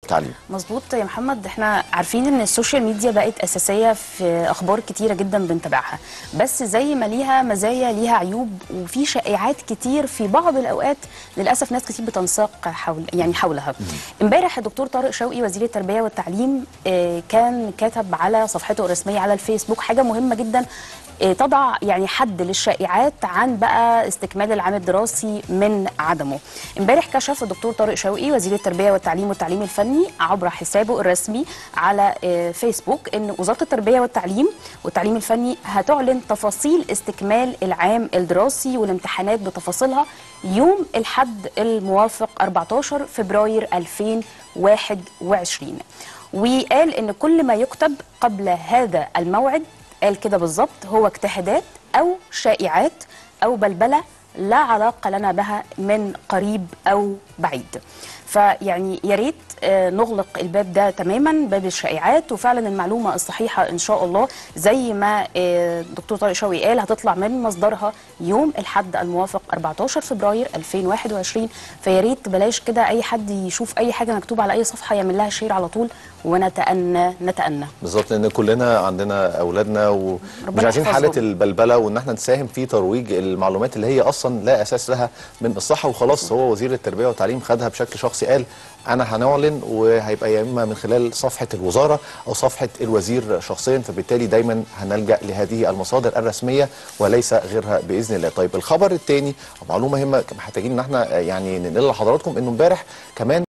والتعليم مظبوط يا محمد احنا عارفين ان السوشيال ميديا بقت اساسيه في اخبار كتيره جدا بنتابعها بس زي ما ليها مزايا ليها عيوب وفي شائعات كتير في بعض الاوقات للاسف ناس كتير بتنساق حول يعني حولها امبارح الدكتور طارق شوقي وزير التربيه والتعليم آه، كان كتب على صفحته الرسميه على الفيسبوك حاجه مهمه جدا آه، تضع يعني حد للشائعات عن بقى استكمال العام الدراسي من عدمه امبارح كشف الدكتور طارق شوقي وزير التربيه والتعليم والتعليم الفني عبر حسابه الرسمي على آه، فيسبوك ان وزاره التربيه والتعليم والتعليم الفني هتعلن تفاصيل استكمال العام الدراسي والامتحانات بتفاصيلها يوم الحد الموافق 14 فبراير 2021 وقال ان كل ما يكتب قبل هذا الموعد قال كده بالظبط هو اجتهادات او شائعات او بلبله لا علاقه لنا بها من قريب او بعيد فيعني يا ريت آه، نغلق الباب ده تماما باب الشائعات وفعلا المعلومه الصحيحه ان شاء الله زي ما آه، الدكتور طارق شوقي قال هتطلع من مصدرها يوم الحد الموافق 14 فبراير 2021 فيا ريت بلاش كده اي حد يشوف اي حاجه مكتوبه على اي صفحه يعمل لها شير على طول ونتأنى نتأنى بالظبط لان كلنا عندنا اولادنا ومش ربنا عايزين حاله يحفظهم. البلبله وان احنا نساهم في ترويج المعلومات اللي هي اصلا لا اساس لها من الصحه وخلاص هو وزير التربيه والتعليم خدها بشكل شخصي قال انا هنعلن وهيبقى يا اما من خلال صفحه الوزاره او صفحه الوزير شخصيا فبالتالي دايما هنلجا لهذه المصادر الرسميه وليس غيرها باذن الله. طيب الخبر الثاني معلومه مهمه محتاجين ان احنا يعني ننقلها لحضراتكم انه امبارح كمان